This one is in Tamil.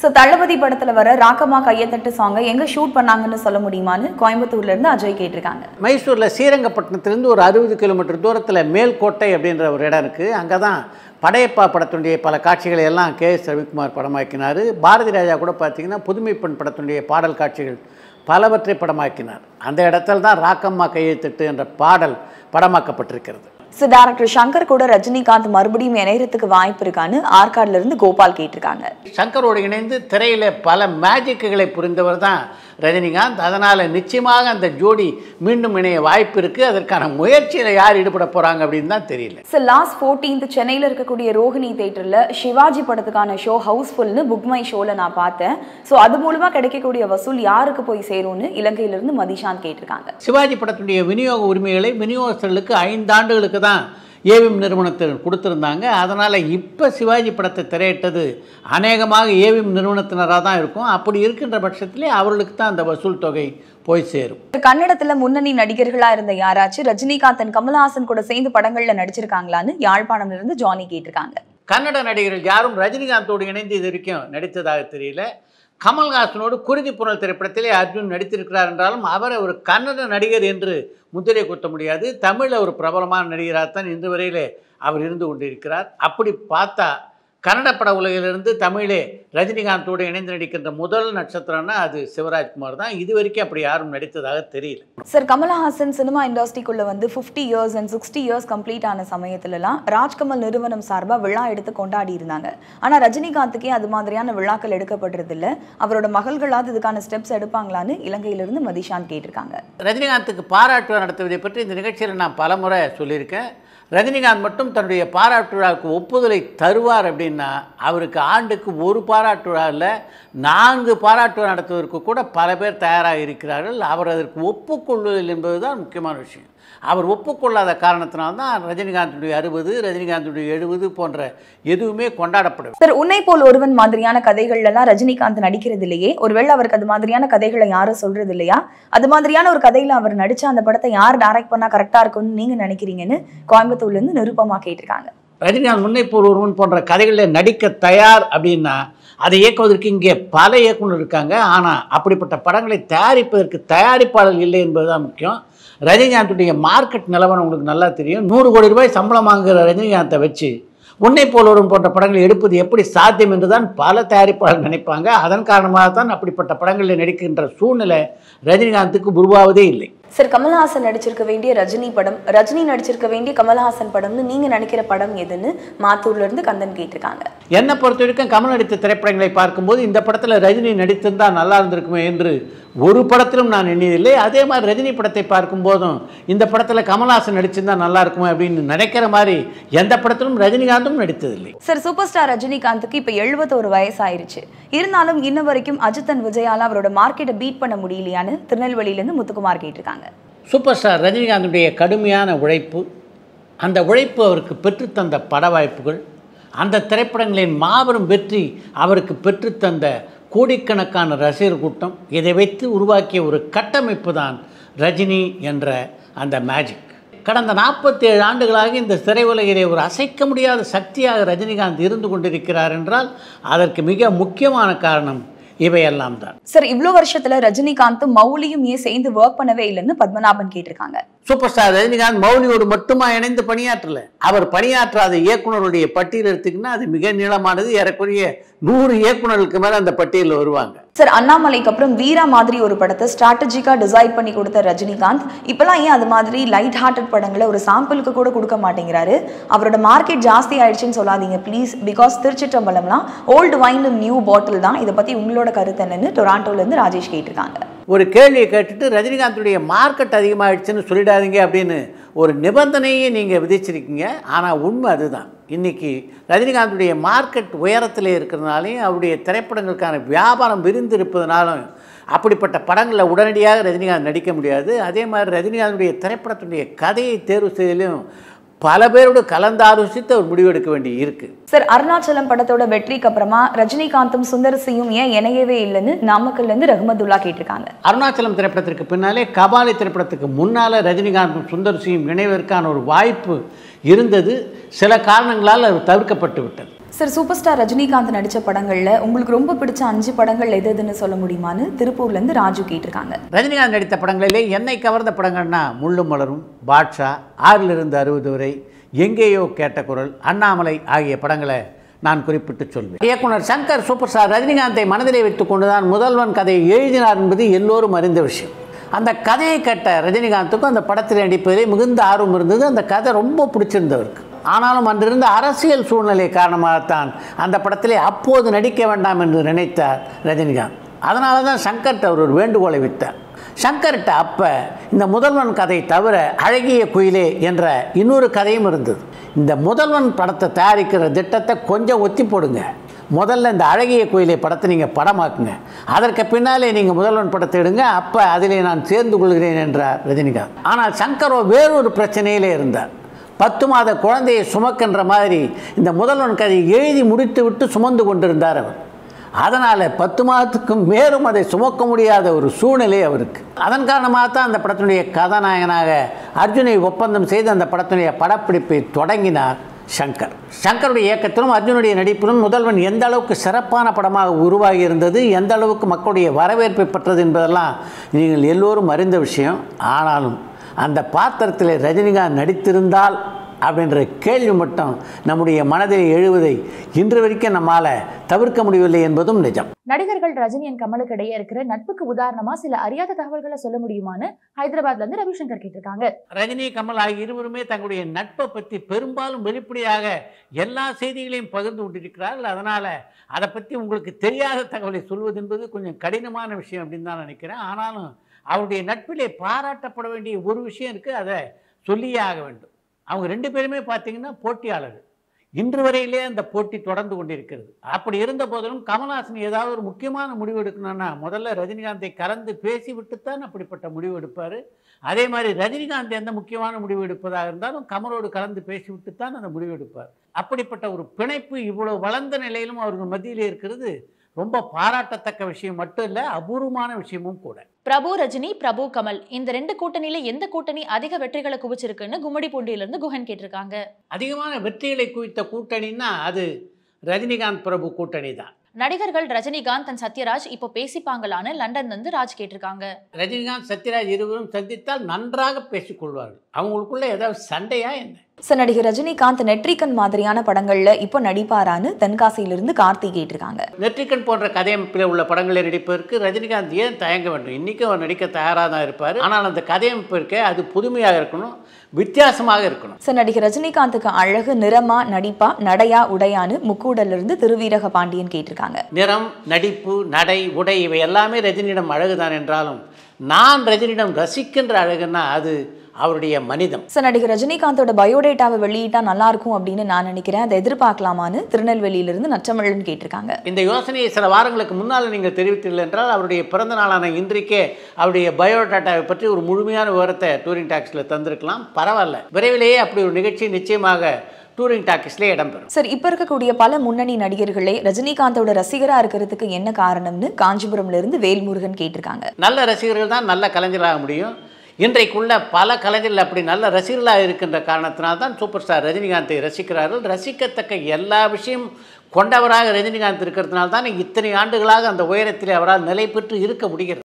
ஸோ தளபதி படத்துல வர ராக்கமா கையத்தட்டு சாங்கை எங்க ஷூட் பண்ணாங்கன்னு சொல்ல முடியுமான்னு கோயம்புத்தூர்ல இருந்து அஜய் கேட்டிருக்காங்க மைசூரில் ஸ்ரீரங்கப்பட்டினத்துலேருந்து ஒரு அறுபது கிலோமீட்டர் தூரத்தில் மேல்கோட்டை அப்படின்ற ஒரு இடம் இருக்குது அங்கே தான் படையப்பா படத்தினுடைய பல காட்சிகளை எல்லாம் கே எஸ் ரவிக்குமார் படமாக்கினார் பாரதி ராஜா கூட பார்த்தீங்கன்னா புதுமை பெண் படத்தினுடைய பாடல் காட்சிகள் பலவற்றை படமாக்கினார் அந்த இடத்துல தான் ராக்கம்மா கையெழுத்திட்டு என்ற பாடல் படமாக்கப்பட்டிருக்கிறது ஸோ டேரக்டர் சங்கர் கூட ரஜினிகாந்த் மறுபடியும் இணையறதுக்கு வாய்ப்பு இருக்கான்னு ஆற்காடுல இருந்து கோபால் கேட்டிருக்காங்க சங்கரோடு இணைந்து திரையில் பல மேஜிக்குகளை புரிந்தவர் தான் ரஜினிகாந்த் அதனால் நிச்சயமாக அந்த ஜோடி மீண்டும் இணைய வாய்ப்பு இருக்குது அதற்கான முயற்சியில் யார் ஈடுபட போகிறாங்க அப்படின்னு தான் தெரியல ஸோ லாஸ்ட் ஃபோர்டீன்த் சென்னையில் இருக்கக்கூடிய ரோஹிணி தேட்டரில் சிவாஜி படத்துக்கான ஷோ ஹவுஸ்ஃபுல்னு புக் மை ஷோவில் நான் பார்த்தேன் ஸோ அது மூலமாக கிடைக்கக்கூடிய வசூல் யாருக்கு போய் சேரும்னு இலங்கையிலிருந்து மதிஷாந்த் கேட்டிருக்காங்க சிவாஜி படத்துடைய விநியோக உரிமைகளை விநியோகஸ்தர்களுக்கு ஐந்து ஆண்டுகளுக்கு தான் ஏவிஎம் நிறுவனத்தில் கொடுத்துருந்தாங்க அதனால் இப்போ சிவாஜி படத்தை திரையிட்டது அநேகமாக ஏவிஎம் நிறுவனத்தினராக தான் இருக்கும் அப்படி இருக்கின்ற பட்சத்திலே அவர்களுக்கு தான் அந்த வசூல் தொகை போய் சேரும் கன்னடத்துல முன்னணி நடிகர்களா இருந்த யாராச்சும் ரஜினிகாந்த் and கமல்ஹாசன் கூட சேர்ந்து படங்கள்ல நடிச்சிருக்காங்களான்னு யாழ்ப்பாணம்ல இருந்து ஜானி கேட்டிருக்காங்க கன்னட நடிகர்கள் யாரும் ரஜினிகாந்தோடு இணைந்து இது வரைக்கும் நடித்ததாக தெரியல கமல்ஹாசனோடு குருதி புனல் திரைப்படத்திலே அர்ஜுன் நடித்திருக்கிறார் என்றாலும் அவரை ஒரு கன்னட நடிகர் என்று முத்திரை குத்த முடியாது தமிழில் ஒரு பிரபலமான நடிகராகத்தான் இன்று வரையிலே அவர் இருந்து கொண்டிருக்கிறார் அப்படி பார்த்தா கன்னட பட உலகிலிருந்து தமிழே ரஜினிகாந்தோடு இணைந்து நடிக்கின்ற முதல் நட்சத்திரம்னா அது சிவராஜ்குமார் தான் இது வரைக்கும் அப்படி யாரும் நடித்ததாக தெரியல சார் கமல்ஹாசன் சினிமா இண்டஸ்ட்ரிக்குள்ள வந்து 50 years and sixty years complete ஆன சமயத்துலலாம் ராஜ்கமல் நிறுவனம் சார்பா விழா எடுத்து கொண்டாடி இருந்தாங்க ஆனா ரஜினிகாந்துக்கே அது மாதிரியான விழாக்கள் எடுக்கப்படுறது இல்ல அவரோட மகள்களாவது இதுக்கான ஸ்டெப்ஸ் எடுப்பாங்களான்னு இலங்கையிலிருந்து மதிஷாந்த் கேட்டிருக்காங்க ரஜினிகாந்துக்கு பாராட்டு விழா நடத்துவதை பற்றி இந்த நிகழ்ச்சியில் நான் பலமுறை சொல்லியிருக்கேன் ரஜினிகாந்த் மட்டும் தன்னுடைய பாராட்டு விழாவுக்கு ஒப்புதலை தருவார் அப்படின்னா அவருக்கு ஆண்டுக்கு ஒரு பாராட்டு விழா இல்லை நான்கு பாராட்டு விழா நடத்துவதற்கு கூட பல பேர் தயாராக இருக்கிறார்கள் அவர் அதற்கு ஒப்புக்கொள்வதில் என்பது தான் முக்கியமான விஷயம் அவர் ஒப்புக்கொள்ளாத காரணத்தினால்தான் ரஜினிகாந்துடைய அறுபது ரஜினிகாந்துடைய எழுபது போன்ற எதுவுமே கொண்டாடப்படவில்லை சார் உன்னை போல் ஒருவன் மாதிரியான கதைகள்ல எல்லாம் ரஜினிகாந்த் நடிக்கிறது இல்லையே ஒருவேளை அவருக்கு அது மாதிரியான கதைகளை யாரும் சொல்றது இல்லையா அது மாதிரியான ஒரு கதையில அவர் நடிச்ச அந்த படத்தை யார் டைரக்ட் பண்ணா கரெக்டா இருக்கும்னு நீங்க நினைக்கிறீங்கன்னு கோயம்புத்தூர்ல இருந்து நிருப்பமா கேட்டிருக்காங்க ரஜினிகாந்த் முன்னை போல் ஒருவன் போன்ற கதைகளில் நடிக்க தயார் அப்படின்னா அதை இயக்குவதற்கு இங்கே பல இயக்குனர் இருக்காங்க ஆனால் அப்படிப்பட்ட படங்களை தயாரிப்பதற்கு தயாரிப்பாளர் இல்லை என்பதுதான் முக்கியம் ரஜினிகாந்துடைய மார்க்கெட் நிலவரம் உங்களுக்கு நல்லா தெரியும் நூறு கோடி ரூபாய் சம்பளம் வாங்குகிற ரஜினிகாந்தை வச்சு உன்னை போல் ஒருவன் போன்ற படங்களை எடுப்பது எப்படி சாத்தியம் என்று தான் பல தயாரிப்பாளர் நினைப்பாங்க அதன் காரணமாக தான் அப்படிப்பட்ட படங்களில் நடிக்கின்ற சூழ்நிலை ரஜினிகாந்துக்கு உருவாவதே இல்லை சார் கமல்ஹாசன் நடிச்சிருக்க வேண்டிய ரஜினி படம் ரஜினி நடிச்சிருக்க வேண்டிய கமல்ஹாசன் படம்னு நீங்க நினைக்கிற படம் எதுன்னு மாத்தூர்ல இருந்து கந்தன் கேட்டிருக்காங்க என்னை பொறுத்த வரைக்கும் கமல் நடித்த திரைப்படங்களை பார்க்கும்போது இந்த படத்தில் ரஜினி நடித்திருந்தா நல்லா இருந்திருக்குமே என்று ஒரு படத்திலும் நான் எண்ணியதில்லை அதே மாதிரி ரஜினி படத்தை பார்க்கும்போதும் இந்த படத்தில் கமல்ஹாசன் நடிச்சிருந்தா நல்லா இருக்குமே அப்படின்னு நினைக்கிற மாதிரி எந்த படத்திலும் ரஜினிகாந்தும் நடித்ததில்லை சார் சூப்பர் ஸ்டார் ரஜினிகாந்துக்கு இப்போ எழுபத்தோரு வயசாயிருச்சு இருந்தாலும் இன்ன வரைக்கும் அஜித் அண்ட் விஜயால அவரோட மார்க்கெட்டை பீட் பண்ண முடியலையான்னு திருநெல்வேலியிலேருந்து முத்துக்குமார் கேட்டிருக்காங்க சூப்பர் ஸ்டார் ரஜினிகாந்துடைய கடுமையான உழைப்பு அந்த உழைப்பு அவருக்கு பெற்றுத்தந்த பட வாய்ப்புகள் அந்த திரைப்படங்களின் மாபெரும் வெற்றி அவருக்கு பெற்றுத்தந்த கோடிக்கணக்கான ரசிகர் கூட்டம் இதை வைத்து உருவாக்கிய ஒரு கட்டமைப்பு தான் ரஜினி என்ற அந்த மேஜிக் கடந்த நாற்பத்தேழு ஆண்டுகளாக இந்த திரையுலகிலே ஒரு அசைக்க முடியாத சக்தியாக ரஜினிகாந்த் இருந்து கொண்டிருக்கிறார் என்றால் அதற்கு மிக முக்கியமான காரணம் இவையெல்லாம் தான் சார் இவ்வளோ வருஷத்துல ரஜினிகாந்தும் மௌலியும் ஏன் சேர்ந்து ஒர்க் பண்ணவே இல்லைன்னு பத்மநாபன் கேட்டிருக்காங்க சூப்பர் ஸ்டார் ரஜினிகாந்த் மௌலியோடு மட்டுமா இணைந்து பணியாற்றல அவர் பணியாற்றாத இயக்குனருடைய பட்டியல் எடுத்துக்கினா அது மிக நீளமானது ஏறக்குறைய நூறு இயக்குனருக்கு மேலே அந்த பட்டியலில் வருவாங்க சார் அண்ணாமலைக்கு அப்புறம் வீரா மாதிரி ஒரு படத்தை ஸ்ட்ராட்டஜிக்கா டிசைட் பண்ணி கொடுத்த ரஜினிகாந்த் இப்பெல்லாம் ஏன் அது மாதிரி லைட் ஹார்ட்டட் படங்களை ஒரு சாம்பிளுக்கு கூட கொடுக்க மாட்டேங்கிறாரு அவரோட மார்க்கெட் ஜாஸ்தி ஆயிடுச்சுன்னு சொல்லாதீங்க ப்ளீஸ் பிகாஸ் திருச்சிற்றம்பலம்லாம் ஓல்டு வைன் நியூ பாட்டில் தான் இதை பத்தி உங்களோட கருத்து என்னன்னு டொராண்டோல இருந்து ராஜேஷ் கேட்டிருக்காங்க ஒரு கேள்வியை கேட்டுட்டு ரஜினிகாந்துடைய மார்க்கெட் அதிகமாகிடுச்சுன்னு சொல்லிடாதீங்க அப்படின்னு ஒரு நிபந்தனையை நீங்கள் விதிச்சிருக்கீங்க ஆனால் உண்மை அதுதான் இன்றைக்கி ரஜினிகாந்துடைய மார்க்கெட் உயரத்தில் இருக்கிறதுனாலையும் அவருடைய திரைப்படங்களுக்கான வியாபாரம் விரிந்திருப்பதனாலும் அப்படிப்பட்ட படங்களில் உடனடியாக ரஜினிகாந்த் நடிக்க முடியாது அதே மாதிரி ரஜினிகாந்துடைய திரைப்படத்துடைய கதையை தேர்வு செய்தலும் பல பேரோடு கலந்தாலோசித்து அவர் முடிவெடுக்க வேண்டி இருக்குது சார் அருணாச்சலம் படத்தோட வெற்றிக்கு அப்புறமா ரஜினிகாந்தும் சுந்தர் சியும் ஏன் இணையவே இல்லைன்னு நாமக்கல்ல இருந்து ரஹ்மதுல்லா கேட்டிருக்காங்க அருணாச்சலம் திரைப்படத்திற்கு பின்னாலே கபாலி திரைப்படத்துக்கு முன்னால் ரஜினிகாந்தும் சுந்தர் சியும் இணைவதற்கான ஒரு வாய்ப்பு இருந்தது சில காரணங்களால் அது தவிர்க்கப்பட்டு விட்டது சார் சூப்பர் ஸ்டார் ரஜினிகாந்த் நடித்த படங்களில் உங்களுக்கு ரொம்ப பிடிச்ச அஞ்சு படங்கள் எது எதுன்னு சொல்ல முடியுமான்னு திருப்பூர்லேருந்து ராஜு கேட்டிருக்காங்க ரஜினிகாந்த் நடித்த படங்களிலே என்னை கவர்ந்த படங்கள்னா முள்ளும் மலரும் பாட்ஷா ஆறிலிருந்து அறுபது வரை எங்கேயோ கேட்ட குரல் அண்ணாமலை ஆகிய படங்களை நான் குறிப்பிட்டு சொல்வேன் இயக்குனர் சங்கர் சூப்பர் ஸ்டார் ரஜினிகாந்தை மனதிலே வைத்துக் கொண்டுதான் முதல்வன் கதையை எழுதினார் என்பது எல்லோரும் அறிந்த விஷயம் அந்த கதையை கேட்ட ரஜினிகாந்துக்கும் அந்த படத்தில் நடிப்பதிலே மிகுந்த ஆர்வம் இருந்தது அந்த கதை ரொம்ப பிடிச்சிருந்தவருக்கு ஆனாலும் அன்றிருந்த அரசியல் சூழ்நிலை காரணமாகத்தான் அந்த படத்திலே அப்போது நடிக்க வேண்டாம் என்று நினைத்தார் ரஜினிகாந்த் அதனால தான் சங்கர்கிட்ட அவர் ஒரு வேண்டுகோளை விட்டார் சங்கர்கிட்ட அப்போ இந்த முதல்வன் கதை தவிர அழகிய குயிலே என்ற இன்னொரு கதையும் இருந்தது இந்த முதல்வன் படத்தை தயாரிக்கிற திட்டத்தை கொஞ்சம் ஒத்தி போடுங்க முதல்ல இந்த அழகிய கோயிலை படத்தை நீங்கள் படமாக்குங்க அதற்கு பின்னாலே நீங்கள் முதல்வன் படத்தை எடுங்க அப்போ அதிலே நான் சேர்ந்து கொள்கிறேன் என்றார் ரஜினிகாந்த் ஆனால் சங்கரோ வேறொரு பிரச்சனையிலே இருந்தார் பத்து மாத குழந்தையை சுமக்கின்ற மாதிரி இந்த முதல்வன் கதையை எழுதி முடித்து விட்டு சுமந்து கொண்டிருந்தார் அவர் அதனால் பத்து மாதத்துக்கும் மேலும் அதை சுமக்க முடியாத ஒரு சூழ்நிலை அவருக்கு அதன் காரணமாக தான் அந்த படத்தினுடைய கதாநாயகனாக அர்ஜுனை ஒப்பந்தம் செய்து அந்த படத்தினுடைய படப்பிடிப்பை தொடங்கினார் சங்கர் சங்கருடைய இயக்கத்திலும் அர்ஜுனுடைய நடிப்பிலும் முதல்வன் எந்த அளவுக்கு சிறப்பான படமாக உருவாகி இருந்தது எந்த அளவுக்கு மக்களுடைய வரவேற்பை பெற்றது என்பதெல்லாம் நீங்கள் எல்லோரும் அறிந்த விஷயம் ஆனாலும் அந்த பாத்திரத்தில் ரஜினிகாந்த் நடித்திருந்தால் அப்படின்ற கேள்வி மட்டும் நம்முடைய மனதில் எழுவதை இன்று வரைக்கும் நம்மால் தவிர்க்க முடியவில்லை என்பதும் நிஜம் நடிகர்கள் ரஜினி அண்ட் கமலுக்கு இடையே இருக்கிற நட்புக்கு உதாரணமா சில அறியாத தகவல்களை சொல்ல முடியுமான்னு ஹைதராபாத்ல இருந்து ரவிசங்கர் கேட்டிருக்காங்க ரஜினி கமல் ஆகிய இருவருமே தங்களுடைய நட்பை பற்றி பெரும்பாலும் வெளிப்படையாக எல்லா செய்திகளையும் பகிர்ந்து கொண்டிருக்கிறார்கள் அதனால் அதை பற்றி உங்களுக்கு தெரியாத தகவலை சொல்வது என்பது கொஞ்சம் கடினமான விஷயம் அப்படின்னு தான் நினைக்கிறேன் ஆனாலும் அவருடைய நட்பிலே பாராட்டப்பட வேண்டிய ஒரு விஷயம் இருக்குது அதை சொல்லியே ஆக வேண்டும் அவங்க ரெண்டு பேருமே பார்த்தீங்கன்னா போட்டியாளர்கள் இன்று வரையிலே அந்த போட்டி தொடர்ந்து கொண்டிருக்கிறது அப்படி இருந்த போதிலும் கமல்ஹாசன் ஏதாவது ஒரு முக்கியமான முடிவு எடுக்கணும்னா முதல்ல ரஜினிகாந்தை கலந்து பேசிவிட்டுத்தான் அப்படிப்பட்ட முடிவு எடுப்பார் அதே மாதிரி ரஜினிகாந்த் எந்த முக்கியமான முடிவு எடுப்பதாக இருந்தாலும் கமலோடு கலந்து பேசிவிட்டுத்தான் அந்த முடிவு எடுப்பார் அப்படிப்பட்ட ஒரு பிணைப்பு இவ்வளவு வளர்ந்த நிலையிலும் அவர்கள் மத்தியிலே இருக்கிறது ரொம்ப பாராட்டத்தக்க விஷயம் மட்டும் இல்லை அபூர்வமான விஷயமும் கூட பிரபு ரஜினி பிரபு கமல் இந்த ரெண்டு கூட்டணியில எந்த கூட்டணி அதிக வெற்றிகளை குவிச்சிருக்குன்னு கும்மிடி பூண்டியில இருந்து குஹன் கேட்டிருக்காங்க அதிகமான வெற்றிகளை குவித்த கூட்டணின்னா அது ரஜினிகாந்த் பிரபு கூட்டணி தான் நடிகர்கள் ரஜினிகாந்த் அண்ட் சத்யராஜ் இப்போ பேசிப்பாங்களான்னு லண்டன்ல இருந்து ராஜ் கேட்டிருக்காங்க ரஜினிகாந்த் சத்யராஜ் இருவரும் சந்தித்தால் நன்றாக பேசிக்கொள்வார்கள் அவங்களுக்குள்ள ஏதாவது சண்டையா என்ன சார் நடிகர் ரஜினிகாந்த் நெட்ரிகன் மாதிரியான படங்கள்ல இப்போ நடிப்பாரான்னு தென்காசியிலிருந்து கார்த்தி கேட்டிருக்காங்க நெற்றிக்கன் போன்ற கதையமைப்பில் உள்ள படங்களை நடிப்பதற்கு ரஜினிகாந்த் ஏன் தயங்க வேண்டும் இன்றைக்கும் அவர் நடிக்க தயாராக தான் இருப்பார் ஆனால் அந்த கதையமைப்பு இருக்க அது புதுமையாக இருக்கணும் வித்தியாசமாக இருக்கணும் சார் நடிகர் ரஜினிகாந்துக்கு அழகு நிறமா நடிப்பா நடையா உடையான்னு முக்கூடல்ல இருந்து திருவீரக பாண்டியன் கேட்டிருக்காங்க நிறம் நடிப்பு நடை உடை இவை எல்லாமே ரஜினியிடம் அழகுதான் என்றாலும் நான் ரஜினியிடம் ரசிக்கின்ற அழகுன்னா அது அவருடைய மனிதம் சார் நடிகர் ரஜினிகாந்தோட பயோடேட்டாவை வெளியிட்டா நல்லா இருக்கும் அப்படின்னு நான் நினைக்கிறேன் அதை எதிர்பார்க்கலாமான்னு திருநெல்வேலியிலிருந்து நச்சமிழன் கேட்டிருக்காங்க இந்த யோசனையை சில வாரங்களுக்கு முன்னால் நீங்கள் தெரிவித்தீர்கள் என்றால் அவருடைய பிறந்த நாளான இன்றைக்கே அவருடைய பயோடாட்டாவை பற்றி ஒரு முழுமையான விவரத்தை டூரிங் டாக்ஸில் தந்திருக்கலாம் பரவாயில்ல விரைவிலேயே அப்படி ஒரு நிகழ்ச்சி நிச்சயமாக டூரிங் டாக்கீஸ்லேயே இடம்பெறும் சார் இப்போ இருக்கக்கூடிய பல முன்னணி நடிகர்களே ரஜினிகாந்தோட ரசிகரா இருக்கிறதுக்கு என்ன காரணம்னு காஞ்சிபுரம்ல இருந்து வேல்முருகன் கேட்டிருக்காங்க நல்ல ரசிகர்கள் தான் நல்ல கலைஞராக முடியும் இன்றைக்குள்ள பல கலைஞர்கள் அப்படி நல்ல ரசிகர்களாக இருக்கின்ற காரணத்தினால் தான் சூப்பர் ஸ்டார் ரஜினிகாந்தை ரசிக்கிறார்கள் ரசிக்கத்தக்க எல்லா விஷயம் கொண்டவராக ரஜினிகாந்த் இருக்கிறதுனால தான் இத்தனை ஆண்டுகளாக அந்த உயரத்தில் அவரால் நிலை பெற்று இருக்க முடிகிறது